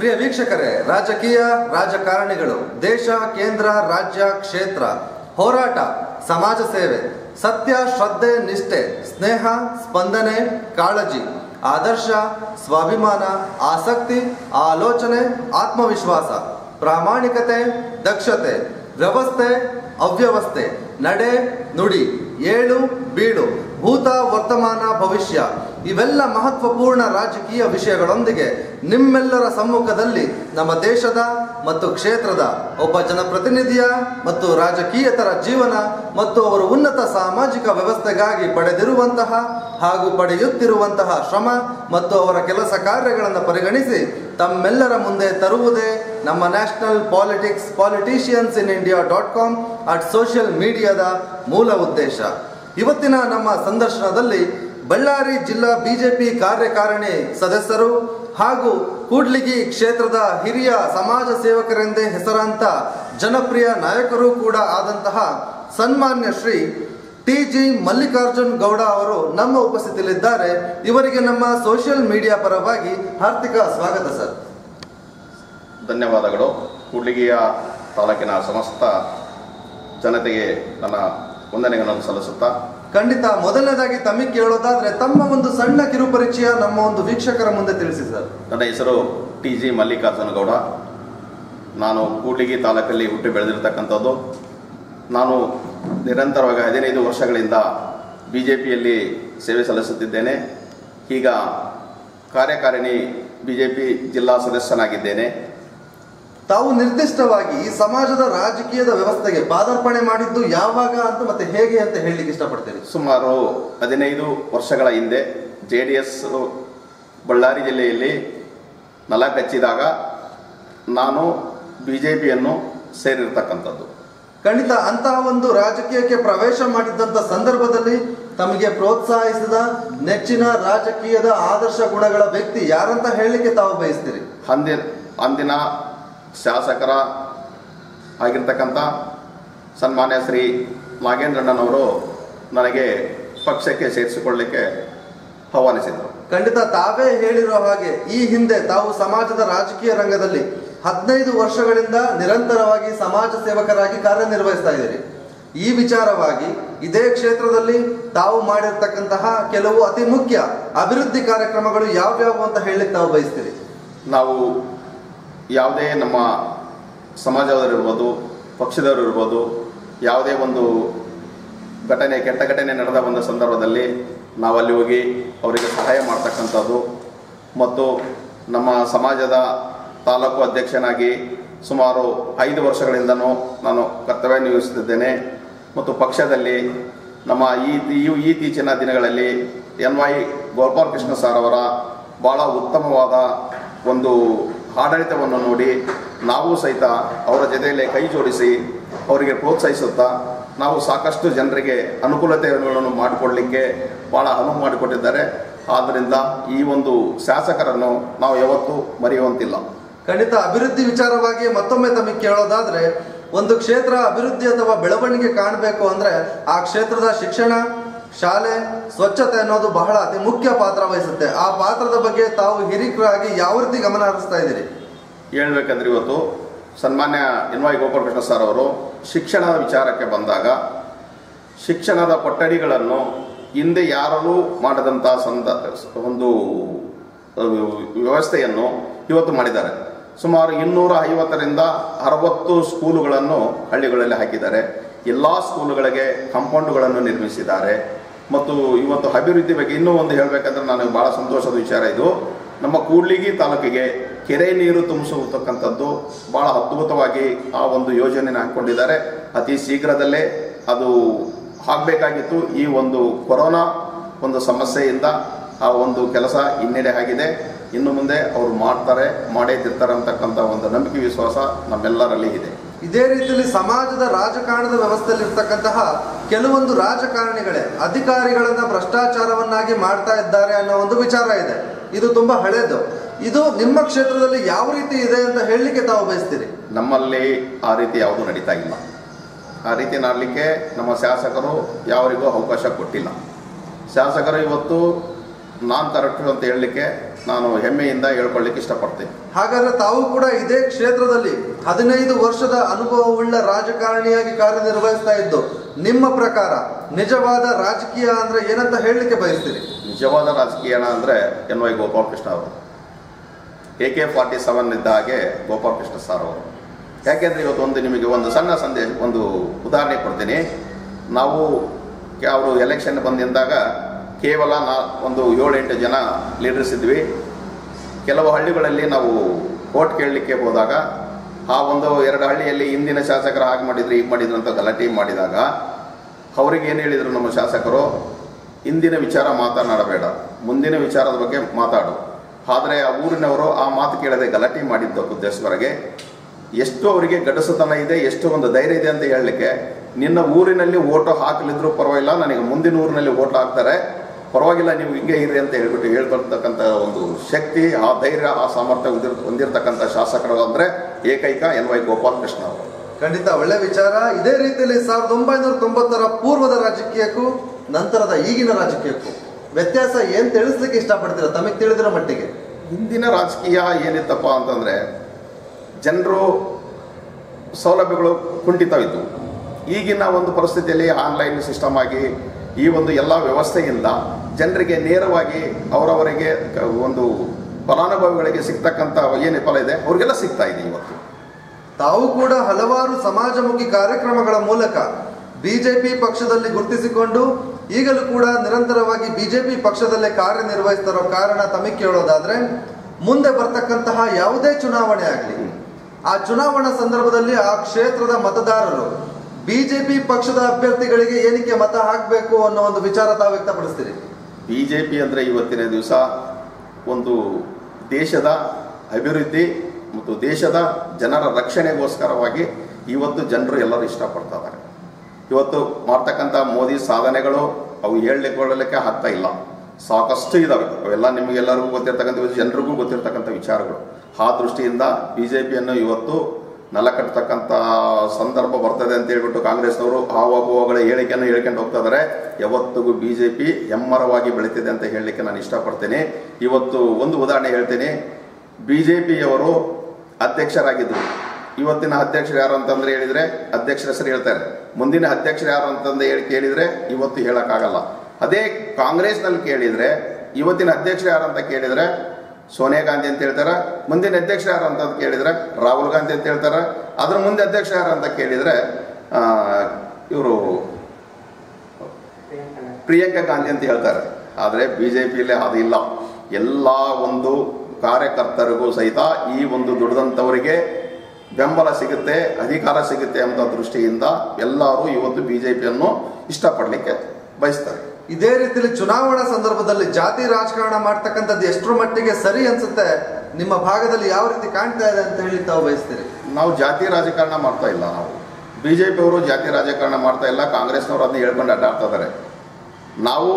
ಪ್ರಿಯ ವೀಕ್ಷಕರೇ ರಾಜಕೀಯ ರಾಜಕಾರಣಿಗಳು ದೇಶ ಕೇಂದ್ರ ರಾಜ್ಯ ಕ್ಷೇತ್ರ ಹೋರಾಟ ಸಮಾಜ ಸೇವೆ ಸತ್ಯ ಶ್ರದ್ಧೆ ನಿಷ್ಠೆ ಸ್ನೇಹ ಸ್ಪಂದನೆ ಕಾಳಜಿ ಆದರ್ಶ ಸ್ವಾಭಿಮಾನ ಆಸಕ್ತಿ ಆಲೋಚನೆ ಆತ್ಮವಿಶ್ವಾಸ ಪ್ರಾಮಾಣಿಕತೆ ದಕ್ಷತೆ ವ್ಯವಸ್ಥೆ ಅವ್ಯವಸ್ಥೆ ನಡೆ ನುಡಿ ಏಳು ಬೀಳು ಭೂತ ವರ್ತಮಾನ ಭವಿಷ್ಯ ಇವೆಲ್ಲ ಮಹತ್ವಪೂರ್ಣ ರಾಜಕೀಯ ವಿಷಯಗಳೊಂದಿಗೆ ನಿಮ್ಮೆಲ್ಲರ ಸಮ್ಮುಖದಲ್ಲಿ ನಮ್ಮ ದೇಶದ ಮತ್ತು ಕ್ಷೇತ್ರದ ಒಬ್ಬ ಜನಪ್ರತಿನಿಧಿಯ ಮತ್ತು ರಾಜಕೀಯತರ ಜೀವನ ಮತ್ತು ಅವರು ಉನ್ನತ ಸಾಮಾಜಿಕ ವ್ಯವಸ್ಥೆಗಾಗಿ ಪಡೆದಿರುವಂತಹ ಹಾಗೂ ಪಡೆಯುತ್ತಿರುವಂತಹ ಶ್ರಮ ಮತ್ತು ಅವರ ಕೆಲಸ ಕಾರ್ಯಗಳನ್ನು ಪರಿಗಣಿಸಿ ತಮ್ಮೆಲ್ಲರ ಮುಂದೆ ತರುವುದೇ ನಮ್ಮ national politics politicians in India dot com at social ಮೀಡಿಯಾದ ಮೂಲ ಉದ್ದೇಶ ಇವತ್ತಿನ ನಮ್ಮ ಸಂದರ್ಶನದಲ್ಲಿ ಬಳ್ಳಾರಿ ಜಿಲ್ಲಾ ಬಿಜೆಪಿ ಕಾರ್ಯಕಾರಿಣಿ ಸದಸ್ಯರು ಹಾಗೂ ಕೂಡ್ಲಿಗಿ ಕ್ಷೇತ್ರದ ಹಿರಿಯ ಸಮಾಜ ಸೇವಕರೆಂದೇ ಹೆಸರಾಂತ ಜನಪ್ರಿಯ ನಾಯಕರು ಕೂಡ ಆದಂತಹ ಸನ್ಮಾನ್ಯ ಶ್ರೀ ಟಿ ಜಿ ಮಲ್ಲಿಕಾರ್ಜುನ್ ಗೌಡ ಅವರು ನಮ್ಮ ಉಪಸ್ಥಿತಿಯಲ್ಲಿದ್ದಾರೆ ಇವರಿಗೆ ನಮ್ಮ ಸೋಷಿಯಲ್ ಮೀಡಿಯಾ ಪರವಾಗಿ ಹಾರ್ದಿಕ ಸ್ವಾಗತ ಸರ್ ಧನ್ಯವಾದಗಳು ಕೂಡ್ಲಿಗಿಯ ತಾಲೂಕಿನ ಸಮಸ್ತ ಜನತೆಗೆ ನನ್ನ ವಂದನೆಗಳನ್ನು ಸಲ್ಲಿಸುತ್ತಾ ಖಂಡಿತ ಮೊದಲನೇದಾಗಿ ತಮಗೆ ಕೇಳೋದಾದ್ರೆ ತಮ್ಮ ಒಂದು ಸಣ್ಣ ಕಿರುಪರಿಚಯ ನಮ್ಮ ಒಂದು ವೀಕ್ಷಕರ ಮುಂದೆ ತಿಳಿಸಿ ಸರ್ ನನ್ನ ಹೆಸರು ಟಿ ಜಿ ಮಲ್ಲಿಕಾರ್ಜುನ ಗೌಡ ನಾನು ಕೂಡ್ಲಿಗಿ ತಾಲೂಕಲ್ಲಿ ಹುಟ್ಟಿ ಬೆಳೆದಿರ್ತಕ್ಕಂಥದ್ದು ನಾನು ನಿರಂತರವಾಗಿ ಹದಿನೈದು ವರ್ಷಗಳಿಂದ ಬಿ ಜೆ ಪಿಯಲ್ಲಿ ಸೇವೆ ಸಲ್ಲಿಸುತ್ತಿದ್ದೇನೆ ಈಗ ಕಾರ್ಯಕಾರಿಣಿ ಬಿ ಜೆ ಪಿ ಜಿಲ್ಲಾ ಸದಸ್ಯನಾಗಿದ್ದೇನೆ ತಾವು ನಿರ್ದಿಷ್ಟವಾಗಿ ಈ ಸಮಾಜದ ರಾಜಕೀಯದ ವ್ಯವಸ್ಥೆಗೆ ಪಾದಾರ್ಪಣೆ ಮಾಡಿದ್ದು ಯಾವಾಗ ಅಂತ ಮತ್ತೆ ಹೇಗೆ ಅಂತ ಹೇಳಲಿಕ್ಕೆ ಇಷ್ಟಪಡ್ತೀರಿ ಸುಮಾರು ಹದಿನೈದು ವರ್ಷಗಳ ಹಿಂದೆ ಜೆ ಡಿ ಎಸ್ ಬಳ್ಳಾರಿ ಜಿಲ್ಲೆಯಲ್ಲಿ ನೆಲ ಕಚ್ಚಿದಾಗ ನಾನು ಬಿ ಜೆ ಪಿಯನ್ನು ಸೇರಿರ್ತಕ್ಕಂಥದ್ದು ಖಂಡಿತ ಅಂತಹ ಒಂದು ರಾಜಕೀಯಕ್ಕೆ ಪ್ರವೇಶ ಮಾಡಿದ್ದಂತ ಸಂದರ್ಭದಲ್ಲಿ ತಮಗೆ ಪ್ರೋತ್ಸಾಹಿಸಿದ ನೆಚ್ಚಿನ ರಾಜಕೀಯದ ಆದರ್ಶ ಗುಣಗಳ ವ್ಯಕ್ತಿ ಯಾರಂತ ಹೇಳಲಿಕ್ಕೆ ತಾವು ಬಯಸ್ತೀರಿ ಅಂದಿನ ಅಂದಿನ ಶಾಸಕರ ಆಗಿರ್ತಕ್ಕಂಥ ಸನ್ಮಾನ್ಯ ಶ್ರೀ ನಾಗೇಂದ್ರಣ್ಣನವರು ನನಗೆ ಪಕ್ಷಕ್ಕೆ ಸೇರಿಸಿಕೊಳ್ಳಲಿಕ್ಕೆ ಆಹ್ವಾನಿಸಿದರು ಖಂಡಿತ ತಾವೇ ಹೇಳಿರೋ ಹಾಗೆ ಈ ಹಿಂದೆ ತಾವು ಸಮಾಜದ ರಾಜಕೀಯ ರಂಗದಲ್ಲಿ ಹದಿನೈದು ವರ್ಷಗಳಿಂದ ನಿರಂತರವಾಗಿ ಸಮಾಜ ಸೇವಕರಾಗಿ ಕಾರ್ಯನಿರ್ವಹಿಸ್ತಾ ಇದ್ದೀರಿ ಈ ವಿಚಾರವಾಗಿ ಇದೇ ಕ್ಷೇತ್ರದಲ್ಲಿ ತಾವು ಮಾಡಿರ್ತಕ್ಕಂತಹ ಕೆಲವು ಅತಿ ಮುಖ್ಯ ಅಭಿವೃದ್ಧಿ ಕಾರ್ಯಕ್ರಮಗಳು ಯಾವ್ಯಾವು ಅಂತ ಹೇಳಲಿಕ್ಕೆ ತಾವು ಬಯಸ್ತೀರಿ ನಾವು ಯಾವುದೇ ನಮ್ಮ ಸಮಾಜದವರಿರ್ಬೋದು ಪಕ್ಷದವರು ಇರ್ಬೋದು ಯಾವುದೇ ಒಂದು ಘಟನೆ ಕೆಟ್ಟ ಘಟನೆ ನಡೆದ ಒಂದು ಸಂದರ್ಭದಲ್ಲಿ ನಾವಲ್ಲಿ ಹೋಗಿ ಅವರಿಗೆ ಸಹಾಯ ಮಾಡ್ತಕ್ಕಂಥದ್ದು ಮತ್ತು ನಮ್ಮ ಸಮಾಜದ ತಾಲೂಕು ಅಧ್ಯಕ್ಷನಾಗಿ ಸುಮಾರು ಐದು ವರ್ಷಗಳಿಂದನೂ ನಾನು ಕರ್ತವ್ಯ ನಿರ್ವಹಿಸುತ್ತಿದ್ದೇನೆ ಮತ್ತು ಪಕ್ಷದಲ್ಲಿ ನಮ್ಮ ಈ ಈ- ಇತ್ತೀಚಿನ ದಿನಗಳಲ್ಲಿ N Y Gopal Krishna sir ಅವರ ಭಾಳ ಉತ್ತಮವಾದ ಒಂದು ಆಡಳಿತವನ್ನು ನೋಡಿ ನಾವು ಸಹಿತ ಅವರ ಜೊತೆಯಲ್ಲೇ ಕೈ ಜೋಡಿಸಿ ಅವರಿಗೆ ಪ್ರೋತ್ಸಾಹಿಸುತ್ತಾ ನಾವು ಸಾಕಷ್ಟು ಜನರಿಗೆ ಅನುಕೂಲತೆಗಳನ್ನು ಮಾಡಿಕೊಡ್ಲಿಕ್ಕೆ ಭಾಳ ಅನುವು ಮಾಡಿಕೊಟ್ಟಿದ್ದಾರೆ ಆದ್ದರಿಂದ ಈ ಒಂದು ಶಾಸಕರನ್ನು ನಾವು ಯಾವತ್ತೂ ಮರೆಯುವಂತಿಲ್ಲ ಖಂಡಿತ ಅಭಿವೃದ್ಧಿ ವಿಚಾರವಾಗಿ ಮತ್ತೊಮ್ಮೆ ತಮಗೆ ಕೇಳೋದಾದ್ರೆ ಒಂದು ಕ್ಷೇತ್ರ ಅಭಿವೃದ್ಧಿ ಅಥವಾ ಬೆಳವಣಿಗೆ ಕಾಣಬೇಕು ಅಂದ್ರೆ ಆ ಕ್ಷೇತ್ರದ ಶಿಕ್ಷಣ ಶಾಲೆ ಸ್ವಚ್ಛತೆ ಅನ್ನೋದು ಬಹಳ ಅತಿ ಮುಖ್ಯ ಪಾತ್ರ ವಹಿಸುತ್ತೆ ಆ ಪಾತ್ರದ ಬಗ್ಗೆ ತಾವು ಹಿರಿಕರಾಗಿ ಯಾವ ರೀತಿ ಗಮನ ಹರಿಸ್ತಾ ಇದ್ದೀರಿ ಹೇಳ್ಬೇಕಂದ್ರೆ ಇವತ್ತು ಸನ್ಮಾನ್ಯ ಎನ್ ವೈ ಗೋಪಾಲಕೃಷ್ಣ ಸರ್ ಅವರು ಶಿಕ್ಷಣದ ವಿಚಾರಕ್ಕೆ ಬಂದಾಗ ಶಿಕ್ಷಣದ ಕೊಠಡಿಗಳನ್ನು ಹಿಂದೆ ಯಾರೂ ಮಾಡದಂಥ ಸಂದ ಒಂದು ಅಹ್, ವ್ಯವಸ್ಥೆಯನ್ನು ಇವತ್ತು ಮಾಡಿದ್ದಾರೆ ಸುಮಾರು ಇನ್ನೂರ ಐವತ್ತರಿಂದ ಅರವತ್ತು ಸ್ಕೂಲುಗಳನ್ನು ಹಳ್ಳಿಗಳಲ್ಲಿ ಹಾಕಿದ್ದಾರೆ ಎಲ್ಲ ಸ್ಕೂಲುಗಳಿಗೆ ಕಾಂಪೌಂಡ್ಗಳನ್ನು ನಿರ್ಮಿಸಿದ್ದಾರೆ ಮತ್ತು ಇವತ್ತು ಅಭಿವೃದ್ಧಿ ಬಗ್ಗೆ ಇನ್ನೂ ಒಂದು ಹೇಳಬೇಕಂದ್ರೆ ನಾನು ಭಾಳ ಸಂತೋಷದ ವಿಚಾರ ಇದು ನಮ್ಮ ಕೂಡ್ಲಿಗಿ ತಾಲೂಕಿಗೆ ಕೆರೆ ನೀರು ತುಂಬಿಸುತ್ತಕ್ಕಂಥದ್ದು ಭಾಳ ಅದ್ಭುತವಾಗಿ ಆ ಒಂದು ಯೋಜನೆಯನ್ನು ಹಾಕ್ಕೊಂಡಿದ್ದಾರೆ ಅತಿ ಶೀಘ್ರದಲ್ಲೇ ಅದು ಆಗಬೇಕಾಗಿತ್ತು ಈ ಒಂದು ಕೊರೋನಾ ಒಂದು ಸಮಸ್ಯೆಯಿಂದ ಆ ಒಂದು ಕೆಲಸ ಹಿನ್ನಡೆ ಆಗಿದೆ ಇನ್ನು ಮುಂದೆ ಅವರು ಮಾಡ್ತಾರೆ ಮಾಡೇ ತಿರ್ತಾರೆ ಅಂತಕ್ಕಂಥ ಒಂದು ನಂಬಿಕೆ ವಿಶ್ವಾಸ ನಮ್ಮೆಲ್ಲರಲ್ಲಿ ಇದೆ ಇದೇ ರೀತಿಯಲ್ಲಿ ಸಮಾಜದ ರಾಜಕಾರಣದ ವ್ಯವಸ್ಥೆಯಲ್ಲಿ ಇರ್ತಕ್ಕಂತಹ ಕೆಲವೊಂದು ರಾಜಕಾರಣಿಗಳೇ ಅಧಿಕಾರಿಗಳನ್ನ ಭ್ರಷ್ಟಾಚಾರವನ್ನಾಗಿ ಮಾಡ್ತಾ ಇದ್ದಾರೆ ಅನ್ನೋ ಒಂದು ವಿಚಾರ ಇದೆ ಇದು ತುಂಬಾ ಹಳೇದು ಇದು ನಿಮ್ಮ ಕ್ಷೇತ್ರದಲ್ಲಿ ಯಾವ ರೀತಿ ಇದೆ ಅಂತ ಹೇಳಲಿಕ್ಕೆ ತಾವು ಬಯಸ್ತೀರಿ ನಮ್ಮಲ್ಲಿ ಆ ರೀತಿ ಯಾವುದೂ ನಡೀತಾ ಇಲ್ಲ ಆ ರೀತಿ ಮಾಡಲಿಕ್ಕೆ ನಮ್ಮ ಶಾಸಕರು ಯಾವರಿಗೂ ಅವಕಾಶ ಕೊಟ್ಟಿಲ್ಲ ಶಾಸಕರು ಇವತ್ತು ನಾನ್ ಕರೆಕ್ಟ್ ಅಂತ ಹೇಳಲಿಕ್ಕೆ ನಾನು ಹೆಮ್ಮೆಯಿಂದ ಹೇಳ್ಕೊಳ್ಳಿಕ್ಕೆ ಇಷ್ಟಪಡ್ತೀನಿ ಹಾಗಾದ್ರೆ ತಾವು ಕೂಡ ಇದೇ ಕ್ಷೇತ್ರದಲ್ಲಿ ಹದಿನೈದು ವರ್ಷದ ಅನುಭವವುಳ್ಳ ರಾಜಕಾರಣಿಯಾಗಿ ಕಾರ್ಯನಿರ್ವಹಿಸ್ತಾ ಇದ್ದು ನಿಮ್ಮ ಪ್ರಕಾರ ನಿಜವಾದ ರಾಜಕೀಯ ಅಂದ್ರೆ ಏನಂತ ಹೇಳಲಿಕ್ಕೆ ಬಯಸ್ತೀರಿ ನಿಜವಾದ ರಾಜಕೀಯ ಅಂದರೆ ಎನ್ ವೈ ಗೋಪಾಲಕೃಷ್ಣ ಅವರು ಎ ಕೆ ಫಾರ್ಟಿ ಸೆವೆನ್ ಇದ್ದ ಹಾಗೆ ಗೋಪಾಲಕೃಷ್ಣ ಸರ್ ಅವರು ಯಾಕೆಂದರೆ ಇವತ್ತು ಒಂದು ನಿಮಗೆ ಒಂದು ಸಣ್ಣ ಸಂದೇಶ ಒಂದು ಉದಾಹರಣೆ ಕೊಡ್ತೀನಿ ನಾವು ಅವರು ಎಲೆಕ್ಷನ್ ಬಂದಿಂದಾಗ ಕೇವಲ ನಾ ಒಂದು ಏಳೆಂಟು ಜನ ಲೀಡರ್ಸ್ ಇದ್ವಿ ಕೆಲವು ಹಳ್ಳಿಗಳಲ್ಲಿ ನಾವು ಓಟ್ ಕೇಳಲಿಕ್ಕೆ ಹೋದಾಗ ಆ ಒಂದು ಎರಡು ಹಳ್ಳಿಯಲ್ಲಿ ಹಿಂದಿನ ಶಾಸಕರು ಹಾಗೆ ಮಾಡಿದ್ರು ಹೀಗೆ ಮಾಡಿದ್ರು ಅಂತ ಗಲಾಟೆ ಮಾಡಿದಾಗ ಅವ್ರಿಗೆ ಏನು ಹೇಳಿದರು ನಮ್ಮ ಶಾಸಕರು ಇಂದಿನ ವಿಚಾರ ಮಾತನಾಡಬೇಡ ಮುಂದಿನ ವಿಚಾರದ ಬಗ್ಗೆ ಮಾತಾಡು ಆದರೆ ಆ ಊರಿನವರು ಆ ಮಾತು ಕೇಳದೆ ಗಲಾಟೆ ಮಾಡಿದ್ದ ಉದ್ದೇಶವರೆಗೆ ಎಷ್ಟು ಅವರಿಗೆ ಗಡಸುತನ ಇದೆ ಎಷ್ಟು ಒಂದು ಧೈರ್ಯ ಇದೆ ಅಂತ ಹೇಳಲಿಕ್ಕೆ ನಿನ್ನ ಊರಿನಲ್ಲಿ ಓಟು ಹಾಕಲಿದ್ರು ಪರವಾಗಿಲ್ಲ ನನಗೆ ಮುಂದಿನ ಊರಿನಲ್ಲಿ ಓಟ್ ಹಾಕ್ತಾರೆ ಪರವಾಗಿಲ್ಲ ನೀವು ಹಿಂಗೆ ಇರಿ ಅಂತ ಹೇಳ್ಬಿಟ್ಟು ಹೇಳ್ಕೊಳ್ತಕ್ಕಂಥ ಒಂದು ಶಕ್ತಿ ಆ ಧೈರ್ಯ ಆ ಸಾಮರ್ಥ್ಯ ಹೊಂದಿರ್ ಹೊಂದಿರತಕ್ಕಂಥ ಶಾಸಕರು ಅಂದರೆ ಏಕೈಕ ಎನ್ ವೈ ಗೋಪಾಲಕೃಷ್ಣ ಅವರು ಖಂಡಿತ ಒಳ್ಳೆ ವಿಚಾರ ಇದೇ ರೀತಿಯಲ್ಲಿ ಸಾವಿರದ ಒಂಬೈನೂರ ತೊಂಬತ್ತರ ಪೂರ್ವದ ರಾಜಕೀಯಕ್ಕೂ ನಂತರದ ಈಗಿನ ರಾಜಕೀಯಕ್ಕೂ ವ್ಯತ್ಯಾಸ ಏನ್ ತಿಳಿಸ್ಲಿಕ್ಕೆ ಇಷ್ಟಪಡ್ತೀರಾ ತಮಗೆ ತಿಳಿದಿರೋ ಮಟ್ಟಿಗೆ ಹಿಂದಿನ ರಾಜಕೀಯ ಏನಿತ್ತಪ್ಪ ಅಂತಂದರೆ ಜನರು ಸೌಲಭ್ಯಗಳು ಕುಂಠಿತವಿತ್ತು ಈಗಿನ ಒಂದು ಪರಿಸ್ಥಿತಿಯಲ್ಲಿ ಆನ್ಲೈನ್ ಸಿಸ್ಟಮ್ ಆಗಿ ಈ ಒಂದು ಎಲ್ಲ ವ್ಯವಸ್ಥೆಯಿಂದ ಜನರಿಗೆ ನೇರವಾಗಿ ಅವರವರಿಗೆ ಕ- ಒಂದು ಫಲಾನುಭವಿಗಳಿಗೆ ಸಿಗ್ತಕ್ಕಂಥ ಏನು ಫಲ ಇದೆ ಅವ್ರಿಗೆಲ್ಲ ಸಿಗ್ತಾ ಇದೆ ಇವತ್ತು ತಾವು ಕೂಡ ಹಲವಾರು ಸಮಾಜಮುಖಿ ಕಾರ್ಯಕ್ರಮಗಳ ಮೂಲಕ ಬಿಜೆಪಿ ಪಕ್ಷದಲ್ಲಿ ಗುರುತಿಸಿಕೊಂಡು ಈಗಲೂ ಕೂಡ ನಿರಂತರವಾಗಿ ಬಿಜೆಪಿ ಪಕ್ಷದಲ್ಲೇ ಕಾರ್ಯನಿರ್ವಹಿಸ್ತಿರೋ ಕಾರಣ ತಮಗೆ ಕೇಳೋದಾದ್ರೆ ಮುಂದೆ ಬರ್ತಕ್ಕಂತಹ ಯಾವುದೇ ಚುನಾವಣೆ ಆಗಲಿ ಆ ಚುನಾವಣಾ ಸಂದರ್ಭದಲ್ಲಿ ಆ ಕ್ಷೇತ್ರದ ಮತದಾರರು ಬಿಜೆಪಿ ಪಕ್ಷದ ಅಭ್ಯರ್ಥಿಗಳಿಗೆ ಏನಕ್ಕೆ ಮತ ಹಾಕಬೇಕು ಅನ್ನೋ ಒಂದು ವಿಚಾರ ತಾವು ವ್ಯಕ್ತಪಡಿಸ್ತೀರಿ ಬಿ ಜೆ ಪಿ ಅಂದರೆ ಇವತ್ತಿನ ದಿವಸ ಒಂದು ದೇಶದ ಅಭಿವೃದ್ಧಿ ಮತ್ತು ದೇಶದ ಜನರ ರಕ್ಷಣೆಗೋಸ್ಕರವಾಗಿ ಇವತ್ತು ಜನರು ಎಲ್ಲರೂ ಇಷ್ಟಪಡ್ತಾ ಇದ್ದಾರೆ ಇವತ್ತು ಮಾಡ್ತಕ್ಕಂಥ ಮೋದಿ ಸಾಧನೆಗಳು ಅವು ಹೇಳಲಿಕ್ಕೆ ಆಗ್ತಾ ಇಲ್ಲ ಸಾಕಷ್ಟು ಇದಾವೆ ಅವೆಲ್ಲ ನಿಮಗೆಲ್ಲರಿಗೂ ಗೊತ್ತಿರ್ತಕ್ಕಂಥ ಜನರಿಗೂ ಗೊತ್ತಿರ್ತಕ್ಕಂಥ ವಿಚಾರಗಳು ಆ ದೃಷ್ಟಿಯಿಂದ ಬಿ ಜೆ ಪಿಯನ್ನು ಇವತ್ತು ನೆಲ ಕಟ್ಟತಕ್ಕಂಥ ಸಂದರ್ಭ ಬರ್ತದೆ ಅಂತ ಹೇಳ್ಬಿಟ್ಟು ಕಾಂಗ್ರೆಸ್ನವರು ಹಾವಾಗುವಗಳ ಹೇಳಿಕೆಯನ್ನು ಹೇಳ್ಕೊಂಡು ಹೋಗ್ತಾ ಇದ್ದಾರೆ ಯಾವತ್ತಿಗೂ ಬಿ ಜೆ ಪಿ ಹೆಮ್ಮರವಾಗಿ ಬೆಳೀತಿದೆ ಅಂತ ಹೇಳಲಿಕ್ಕೆ ನಾನು ಇಷ್ಟಪಡ್ತೀನಿ ಇವತ್ತು ಒಂದು ಉದಾಹರಣೆ ಹೇಳ್ತೀನಿ ಬಿ ಜೆ ಪಿಯವರು ಅಧ್ಯಕ್ಷರಾಗಿದ್ದರು ಇವತ್ತಿನ ಅಧ್ಯಕ್ಷರು ಯಾರು ಅಂತಂದ್ರೆ ಹೇಳಿದ್ರೆ ಅಧ್ಯಕ್ಷರ ಹೆಸರು ಹೇಳ್ತಾರೆ ಮುಂದಿನ ಅಧ್ಯಕ್ಷರು ಯಾರು ಅಂತಂದು ಹೇಳಿ ಕೇಳಿದ್ರೆ ಇವತ್ತು ಹೇಳಕ್ಕಾಗಲ್ಲ ಅದೇ ಕಾಂಗ್ರೆಸ್ನಲ್ಲಿ ಕೇಳಿದ್ರೆ ಇವತ್ತಿನ ಅಧ್ಯಕ್ಷರು ಯಾರು ಅಂತ ಕೇಳಿದ್ರೆ ಸೋನಿಯಾ ಗಾಂಧಿ ಅಂತ ಹೇಳ್ತಾರೆ ಮುಂದಿನ ಅಧ್ಯಕ್ಷ ಯಾರು ಅಂತ ಕೇಳಿದ್ರೆ ರಾಹುಲ್ ಗಾಂಧಿ ಅಂತ ಹೇಳ್ತಾರೆ ಅದ್ರ ಮುಂದೆ ಅಧ್ಯಕ್ಷ ಯಾರು ಅಂತ ಕೇಳಿದ್ರೆ ಇವರು ಪ್ರಿಯಾಂಕಾ ಗಾಂಧಿ ಅಂತ ಹೇಳ್ತಾರೆ ಆದರೆ ಬಿ ಜೆ ಪಿಯಲ್ಲಿ ಅದಿಲ್ಲ ಎಲ್ಲ ಒಂದು ಕಾರ್ಯಕರ್ತರಿಗೂ ಸಹಿತ ಈ ಒಂದು ದುಡಿದಂಥವರಿಗೆ ಬೆಂಬಲ ಸಿಗುತ್ತೆ ಅಧಿಕಾರ ಸಿಗುತ್ತೆ ಅಂತ ದೃಷ್ಟಿಯಿಂದ ಎಲ್ಲರೂ ಇವತ್ತು ಬಿ ಜೆ ಪಿಯನ್ನು ಇಷ್ಟಪಡಲಿಕ್ಕೆ ಬಯಸ್ತಾರೆ ಇದೇ ರೀತಿಯಲ್ಲಿ ಚುನಾವಣಾ ಸಂದರ್ಭದಲ್ಲಿ ಜಾತಿ ರಾಜಕಾರಣ ಮಾಡ್ತಕ್ಕಂಥದ್ದು ಎಷ್ಟರ ಮಟ್ಟಿಗೆ ಸರಿ ಅನ್ಸುತ್ತೆ ನಿಮ್ಮ ಭಾಗದಲ್ಲಿ ಯಾವ ರೀತಿ ಕಾಣ್ತಾ ಇದೆ ಅಂತ ಹೇಳಿ ತಾವು ಬಯಸ್ತೀರಿ ನಾವು ಜಾತಿ ರಾಜಕಾರಣ ಮಾಡ್ತಾ ಇಲ್ಲ ನಾವು ಬಿ ಜೆ ಪಿಯವರು ಜಾತಿ ರಾಜಕಾರಣ ಮಾಡ್ತಾ ಇಲ್ಲ ಕಾಂಗ್ರೆಸ್ನವರು ಅದನ್ನ ಹೇಳ್ಕೊಂಡು ಅಡ್ಡಾಡ್ತಾ ಇದ್ದಾರೆ ನಾವು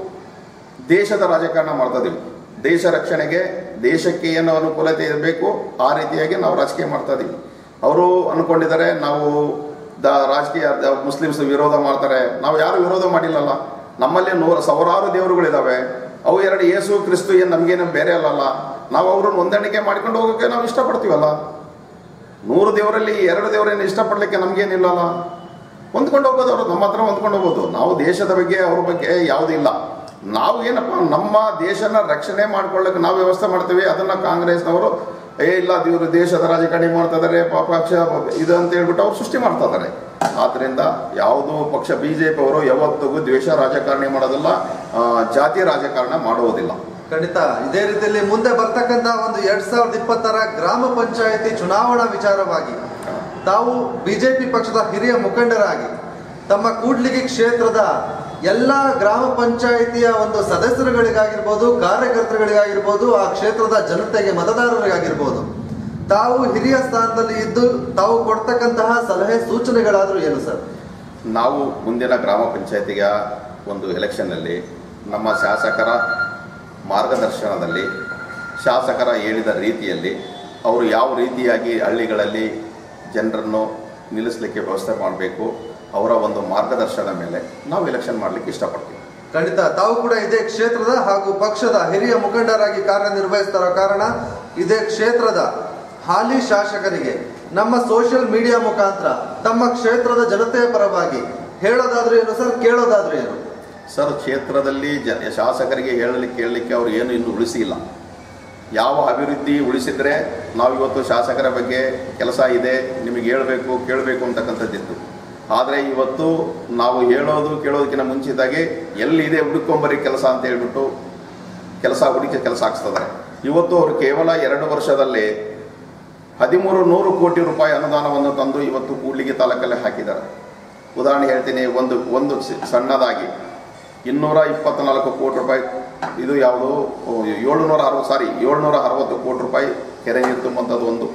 ದೇಶದ ರಾಜಕಾರಣ ಮಾಡ್ತಾ ಇದೀವಿ ದೇಶ ರಕ್ಷಣೆಗೆ ದೇಶಕ್ಕೆ ಏನು ಅನುಕೂಲತೆ ಇರಬೇಕು ಆ ರೀತಿಯಾಗಿ ನಾವು ರಾಜಕೀಯ ಮಾಡ್ತಾ ಇದೀವಿ ಅವರು ಅನ್ಕೊಂಡಿದ್ದಾರೆ ನಾವು ದ ರಾಜಕೀಯ ದ- ಮುಸ್ಲಿಮ್ಸ್ ವಿರೋಧ ಮಾಡ್ತಾರೆ ನಾವು ಯಾರು ವಿರೋಧ ಮಾಡಿಲ್ಲಲ್ಲ ನಮ್ಮಲ್ಲಿ ನೂರ ಸಾವಿರಾರು ದೇವರುಗಳಿದಾವೆ ಅವು ಎರಡು ಯೇಸು ಕ್ರಿಸ್ತು ಏನು ನಮಗೇನು ಬೇರೆ ಅಲ್ಲಲ್ಲ ನಾವು ಅವ್ರನ್ನ ಹೊಂದಾಣಿಕೆ ಮಾಡ್ಕೊಂಡು ಹೋಗೋಕೆ ನಾವು ಇಷ್ಟಪಡ್ತೀವಲ್ಲ ನೂರು ದೇವರಲ್ಲಿ ಎರಡು ದೇವರನ್ನು ಇಷ್ಟಪಡಲಿಕ್ಕೆ ನಮಗೇನಿಲ್ಲಲ್ಲ ಹೊಂದ್ಕೊಂಡು ಹೋಗ್ಬೋದು ಅವರು ನಮ್ಮ ಹತ್ರ ಹೊಂದ್ಕೊಂಡು ಹೋಗ್ಬೋದು ನಾವು ದೇಶದ ಬಗ್ಗೆ ಅವ್ರ ಬಗ್ಗೆ ಯಾವುದೂ ಇಲ್ಲ ನಾವು ಏನಪ್ಪ ನಮ್ಮ ದೇಶನ ರಕ್ಷಣೆ ಮಾಡ್ಕೊಳ್ಳಕ್ಕೆ ನಾವು ವ್ಯವಸ್ಥೆ ಮಾಡ್ತೀವಿ ಅದನ್ನ ಕಾಂಗ್ರೆಸ್ನವರು ಏ ಇಲ್ಲ ಇವರು ದೇಶದ ರಾಜಕಾರಣಿ ಮಾಡ್ತಾ ಇದಾರೆ ಪಾಪ ಪಕ್ಷ ಇದು ಅಂತ ಹೇಳ್ಬಿಟ್ಟು ಅವ್ರು ಸೃಷ್ಟಿ ಮಾಡ್ತಾ ಇದ್ದಾರೆ ಆದ್ರಿಂದ ಯಾವುದೋ ಪಕ್ಷ ಬಿ ಜೆ ಪಿ ಅವರು ಯಾವತ್ತಿಗೂ ದ್ವೇಷ ರಾಜಕಾರಣಿ ಮಾಡೋದಿಲ್ಲ ಆ, ಜಾತಿ ರಾಜಕಾರಣ ಮಾಡುವುದಿಲ್ಲ ಖಂಡಿತ ಇದೇ ರೀತಿಯಲ್ಲಿ ಮುಂದೆ ಬರ್ತಕ್ಕಂತ ಒಂದು ಎರಡ್ ಸಾವಿರದ ಇಪ್ಪತ್ತರ ಗ್ರಾಮ ಪಂಚಾಯತಿ ಚುನಾವಣಾ ವಿಚಾರವಾಗಿ ತಾವು ಬಿಜೆಪಿ ಪಕ್ಷದ ಹಿರಿಯ ಮುಖಂಡರಾಗಿ ತಮ್ಮ ಕೂಡ್ಲಿಗಿ ಕ್ಷೇತ್ರದ ಎಲ್ಲ ಗ್ರಾಮ ಪಂಚಾಯಿತಿಯ ಒಂದು ಸದಸ್ಯರುಗಳಿಗಾಗಿರ್ಬೋದು ಕಾರ್ಯಕರ್ತರುಗಳಿಗಾಗಿರ್ಬೋದು ಆ ಕ್ಷೇತ್ರದ ಜನತೆಗೆ ಮತದಾರರಿಗಾಗಿರ್ಬೋದು ತಾವು ಹಿರಿಯ ಸ್ಥಾನದಲ್ಲಿ ಇದ್ದು ತಾವು ಕೊಡ್ತಕ್ಕಂತಹ ಸಲಹೆ ಸೂಚನೆಗಳಾದ್ರೂ ಏನು ಸರ್ ನಾವು ಮುಂದಿನ ಗ್ರಾಮ ಪಂಚಾಯತಿಗೆ ಒಂದು ಎಲೆಕ್ಷನ್ನಲ್ಲಿ ನಮ್ಮ ಶಾಸಕರ ಮಾರ್ಗದರ್ಶನದಲ್ಲಿ ಶಾಸಕರ ಹೇಳಿದ ರೀತಿಯಲ್ಲಿ ಅವರು ಯಾವ ರೀತಿಯಾಗಿ ಹಳ್ಳಿಗಳಲ್ಲಿ ಜನರನ್ನು ನಿಲ್ಲಿಸಲಿಕ್ಕೆ ವ್ಯವಸ್ಥೆ ಮಾಡಬೇಕು ಅವರ ಒಂದು ಮಾರ್ಗದರ್ಶನದ ಮೇಲೆ ನಾವು ಎಲೆಕ್ಷನ್ ಮಾಡಲಿಕ್ಕೆ ಇಷ್ಟಪಡ್ತೀವಿ ಖಂಡಿತ ತಾವು ಕೂಡ ಇದೇ ಕ್ಷೇತ್ರದ ಹಾಗೂ ಪಕ್ಷದ ಹಿರಿಯ ಮುಖಂಡರಾಗಿ ಕಾರ್ಯನಿರ್ವಹಿಸ್ತಾರೋ ಕಾರಣ ಇದೇ ಕ್ಷೇತ್ರದ ಹಾಲಿ ಶಾಸಕರಿಗೆ ನಮ್ಮ ಸೋಷಿಯಲ್ ಮೀಡಿಯಾ ಮುಖಾಂತರ ತಮ್ಮ ಕ್ಷೇತ್ರದ ಜನತೆಯ ಪರವಾಗಿ ಹೇಳೋದಾದ್ರೂ ಏನು ಸರ್ ಕೇಳೋದಾದ್ರೂ ಏನು ಸರ್ ಕ್ಷೇತ್ರದಲ್ಲಿ ಜ ಶಾಸಕರಿಗೆ ಹೇಳಲಿಕ್ಕೆ ಕೇಳಲಿಕ್ಕೆ ಅವರು ಏನು ಇನ್ನೂ ಉಳಿಸಿಲ್ಲ ಯಾವ ಅಭಿವೃದ್ಧಿ ಉಳಿಸಿದ್ರೆ ನಾವು ಇವತ್ತು ಶಾಸಕರ ಬಗ್ಗೆ ಕೆಲಸ ಇದೆ ನಿಮಗೆ ಹೇಳಬೇಕು ಕೇಳಬೇಕು ಅಂತಕ್ಕಂಥದ್ದಿತ್ತು ಆದರೆ ಇವತ್ತು ನಾವು ಹೇಳೋದು ಕೇಳೋದಕ್ಕಿಂತ ಮುಂಚಿತಾಗಿ ಎಲ್ಲಿದೆ ಹುಡುಕೊಂಬರಿ ಕೆಲಸ ಅಂತ ಹೇಳ್ಬಿಟ್ಟು ಕೆಲಸ ಹುಡುಕಿ ಕೆಲಸ ಹಾಕ್ಸ್ತಿದ್ದಾರೆ ಇವತ್ತು ಅವರು ಕೇವಲ ಎರಡು ವರ್ಷದಲ್ಲಿ ಹದಿಮೂರು ನೂರು ಕೋಟಿ ರೂಪಾಯಿ ಅನುದಾನವನ್ನು ತಂದು ಇವತ್ತು ಕೂಡ್ಲಿಗಿ ತಾಲೂಕಲ್ಲಿ ಹಾಕಿದ್ದಾರೆ ಉದಾಹರಣೆ ಹೇಳ್ತೀನಿ ಒಂದು ಒಂದು ಸಿ- ಸಣ್ಣದಾಗಿ ಇನ್ನೂರ ಇಪ್ಪತ್ನಾಲ್ಕು ಕೋಟಿ ರೂಪಾಯಿ ಇದು ಯಾವುದು ಏಳುನೂರ ಅರವತ್ತು ಸಾರಿ ಏಳ್ನೂರ ಅರವತ್ತು ಕೋಟಿ ರೂಪಾಯಿ ಕೆರೆ ನೀರು ತುಂಬುವಂಥದ್ದು ಒಂದು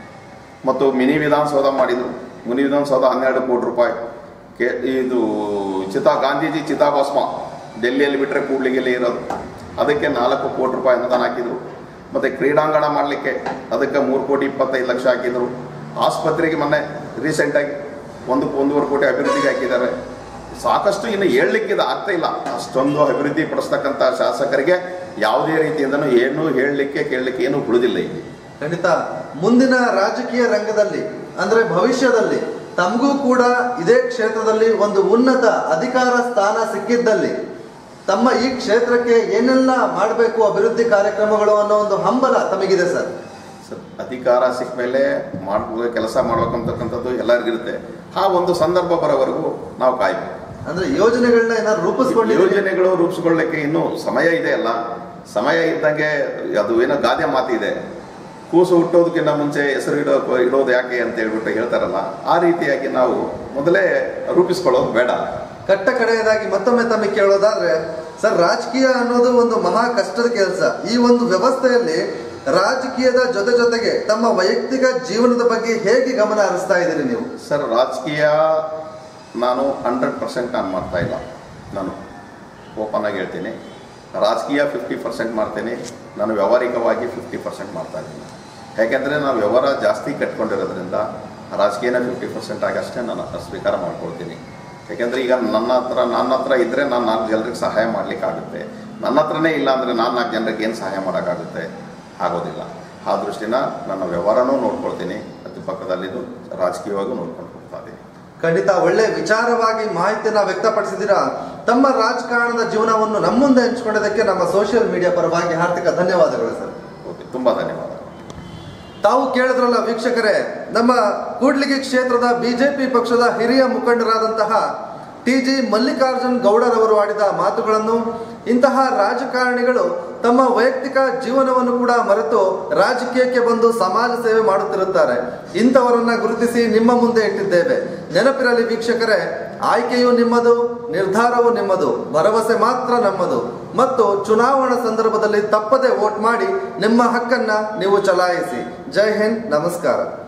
ಮತ್ತು ಮಿನಿ ವಿಧಾನಸೌಧ ಮಾಡಿದರು ಮಿನಿ ವಿಧಾನಸೌಧ ಹನ್ನೆರಡು ಕೋಟಿ ರೂಪಾಯಿ ಕೆ ಇದು ಚಿತಾ ಗಾಂಧೀಜಿ ಚಿತಾಭಸ್ಮ ಡೆಲ್ಲಿಯಲ್ಲಿ ಬಿಟ್ಟರೆ ಕೂಡ್ಲಿಗೆಲ್ಲಿ ಇರೋದು ಅದಕ್ಕೆ ನಾಲ್ಕು ಕೋಟಿ ರೂಪಾಯಿ ಅನುದಾನ ಹಾಕಿದರು ಮತ್ತು ಕ್ರೀಡಾಂಗಣ ಮಾಡಲಿಕ್ಕೆ ಅದಕ್ಕೆ ಮೂರು ಕೋಟಿ ಇಪ್ಪತ್ತೈದು ಲಕ್ಷ ಹಾಕಿದರು ಆಸ್ಪತ್ರೆಗೆ ಮೊನ್ನೆ ರೀಸೆಂಟಾಗಿ ಒಂದು ಒಂದೂವರೆ ಕೋಟಿ ಅಭಿವೃದ್ಧಿಗೆ ಹಾಕಿದ್ದಾರೆ ಸಾಕಷ್ಟು ಇನ್ನು ಹೇಳಲಿಕ್ಕಿದೆ ಆಗ್ತಾ ಇಲ್ಲ ಅಷ್ಟೊಂದು ಅಭಿವೃದ್ಧಿ ಪಡಿಸ್ತಕ್ಕಂಥ ಶಾಸಕರಿಗೆ ಯಾವುದೇ ರೀತಿಯಿಂದನೂ ಏನೂ ಹೇಳಲಿಕ್ಕೆ ಕೇಳಲಿಕ್ಕೆ ಏನೂ ಉಳಿದಿಲ್ಲ ಇಲ್ಲಿ ಖಂಡಿತ ಮುಂದಿನ ರಾಜಕೀಯ ರಂಗದಲ್ಲಿ ಅಂದ್ರೆ ಭವಿಷ್ಯದಲ್ಲಿ ತಮಗೂ ಕೂಡ ಇದೇ ಕ್ಷೇತ್ರದಲ್ಲಿ ಒಂದು ಉನ್ನತ ಅಧಿಕಾರ ಸ್ಥಾನ ಸಿಕ್ಕಿದ್ದಲ್ಲಿ ತಮ್ಮ ಈ ಕ್ಷೇತ್ರಕ್ಕೆ ಏನೆಲ್ಲ ಮಾಡಬೇಕು ಅಭಿವೃದ್ಧಿ ಕಾರ್ಯಕ್ರಮಗಳು ಅನ್ನೋ ಒಂದು ಹಂಬಲ ತಮಗಿದೆ ಸರ್ ಸರ್, ಅಧಿಕಾರ ಸಿಕ್ಕ ಮೇಲೆ ಮಾಡ್ಬೋದು ಕೆಲಸ ಮಾಡ್ಬೇಕಂತಕ್ಕಂಥದ್ದು ಎಲ್ಲರಿಗಿರುತ್ತೆ ಆ ಒಂದು ಸಂದರ್ಭ ಬರೋವರೆಗೂ ನಾವು ಕಾಯ್ಬೇಕು ಅಂದ್ರೆ ಯೋಜನೆಗಳನ್ನ ಏನಾದ್ರು ರೂಪಿಸ್ಕೊಂಡಿದ್ದೀವಿ ಯೋಜನೆಗಳು ರೂಪಿಸ್ಕೊಳ್ಳಿಕ್ಕೆ ಇನ್ನೂ ಸಮಯ ಇದೆ ಅಲ್ಲ ಸಮಯ ಇದ್ದಂಗೆ ಅದು ಏನೋ ಗಾದೆ ಮಾತಿದೆ ಕೂಸು ಹುಟ್ಟೋದಕ್ಕಿಂತ ಮುಂಚೆ ಹೆಸರು ಇಡೋ ಇಡೋದು ಯಾಕೆ ಅಂತ ಹೇಳ್ಬಿಟ್ಟು ಹೇಳ್ತಾರಲ್ಲ ಆ ರೀತಿಯಾಗಿ ನಾವು ಮೊದಲೇ ರೂಪಿಸ್ಕೊಳ್ಳೋದು ಬೇಡ ಕಟ್ಟ ಕಡೆಯದಾಗಿ ಮತ್ತೊಮ್ಮೆ ತಮಗೆ ಕೇಳೋದಾದ್ರೆ ಸರ್ ರಾಜಕೀಯ ಅನ್ನೋದು ಒಂದು ಮಹಾ ಕಷ್ಟದ ಕೆಲಸ ಈ ಒಂದು ವ್ಯವಸ್ಥೆಯಲ್ಲಿ ರಾಜಕೀಯದ ಜೊತೆ ಜೊತೆಗೆ ತಮ್ಮ ವೈಯಕ್ತಿಕ ಜೀವನದ ಬಗ್ಗೆ ಹೇಗೆ ಗಮನ ಹರಿಸ್ತಾ ಇದ್ದೀರಿ ನೀವು ಸರ್ ರಾಜಕೀಯ ನಾನು ಹಂಡ್ರೆಡ್ ಪರ್ಸೆಂಟ್ ನಾನು ಮಾಡ್ತಾ ಇಲ್ಲ ನಾನು ಓಪನ್ ಆಗಿ ಹೇಳ್ತೀನಿ ರಾಜಕೀಯ ಫಿಫ್ಟಿ ಪರ್ಸೆಂಟ್ ಮಾಡ್ತೀನಿ ನಾನು ವ್ಯಾವಹಾರಿಕವಾಗಿ ಫಿಫ್ಟಿ ಪರ್ಸೆಂಟ್ ಮಾಡ್ತಾ ಇದ್ದೀನಿ ಯಾಕೆಂದರೆ ನಾವು ವ್ಯವಹಾರ ಜಾಸ್ತಿ ಕಟ್ಕೊಂಡಿರೋದ್ರಿಂದ ರಾಜಕೀಯನ ಫಿಫ್ಟಿ ಪರ್ಸೆಂಟ್ ಆಗಷ್ಟೇ ನಾನು ಸ್ವೀಕಾರ ಮಾಡ್ಕೊಳ್ತೀನಿ ಯಾಕೆಂದರೆ ಈಗ ನನ್ನ ಹತ್ರ ನನ್ನ ಹತ್ರ ಇದ್ದರೆ ನಾನು ನಾಲ್ಕು ಜನರಿಗೆ ಸಹಾಯ ಮಾಡಲಿಕ್ಕಾಗುತ್ತೆ ನನ್ನ ಹತ್ರನೇ ಇಲ್ಲ ಅಂದರೆ ನಾನು ನಾಲ್ಕು ಜನರಿಗೆ ಏನು ಸಹಾಯ ಮಾಡೋಕ್ಕಾಗುತ್ತೆ ಆಗೋದಿಲ್ಲ ಆ ದೃಷ್ಟಿನ ನನ್ನ ವ್ಯವಹಾರನೂ ನೋಡ್ಕೊಳ್ತೀನಿ ಅದ್ರ ಪಕ್ಕದಲ್ಲಿದ್ದು ರಾಜಕೀಯವಾಗೂ ನೋಡ್ಕೊಂಡು ಹೋಗ್ತಾ ಇದ್ದೀನಿ ಖಂಡಿತ ಒಳ್ಳೆ ವಿಚಾರವಾಗಿ ಮಾಹಿತಿಯನ್ನ ವ್ಯಕ್ತಪಡಿಸಿದ್ದೀರಾ ತಮ್ಮ ರಾಜಕಾರಣದ ಜೀವನವನ್ನು ನಮ್ಮ ಮುಂದೆ ಹಂಚಿಕೊಂಡಿದ್ದಕ್ಕೆ ನಮ್ಮ ಸೋಷಿಯಲ್ ಮೀಡಿಯಾ ಪರವಾಗಿ ಹಾರ್ದಿಕ ಧನ್ಯವಾದಗಳು ಸರ್ ಓಕೆ ತುಂಬ ಧನ್ಯವಾದಗಳು ತಾವು ಕೇಳಿದ್ರಲ್ಲ ವೀಕ್ಷಕರೇ ನಮ್ಮ ಕೂಡ್ಲಿಗಿ ಕ್ಷೇತ್ರದ ಬಿಜೆಪಿ ಪಕ್ಷದ ಹಿರಿಯ ಮುಖಂಡರಾದಂತಹ ಟಿ ಜಿ ಮಲ್ಲಿಕಾರ್ಜುನ್ ಗೌಡರವರು ಆಡಿದ ಮಾತುಗಳನ್ನು ಇಂತಹ ರಾಜಕಾರಣಿಗಳು ತಮ್ಮ ವೈಯಕ್ತಿಕ ಜೀವನವನ್ನು ಕೂಡ ಮರೆತು ರಾಜಕೀಯಕ್ಕೆ ಬಂದು ಸಮಾಜ ಸೇವೆ ಮಾಡುತ್ತಿರುತ್ತಾರೆ ಇಂಥವರನ್ನ ಗುರುತಿಸಿ ನಿಮ್ಮ ಮುಂದೆ ಇಟ್ಟಿದ್ದೇವೆ ನೆನಪಿರಲಿ ವೀಕ್ಷಕರೇ ಆಯ್ಕೆಯು ನಿಮ್ಮದು ನಿರ್ಧಾರವು ನಿಮ್ಮದು ಭರವಸೆ ಮಾತ್ರ ನಮ್ಮದು ಮತ್ತು ಚುನಾವಣಾ ಸಂದರ್ಭದಲ್ಲಿ ತಪ್ಪದೆ ವೋಟ್ ಮಾಡಿ ನಿಮ್ಮ ಹಕ್ಕನ್ನ ನೀವು ಚಲಾಯಿಸಿ ಜೈ ಹಿಂದ್ ನಮಸ್ಕಾರ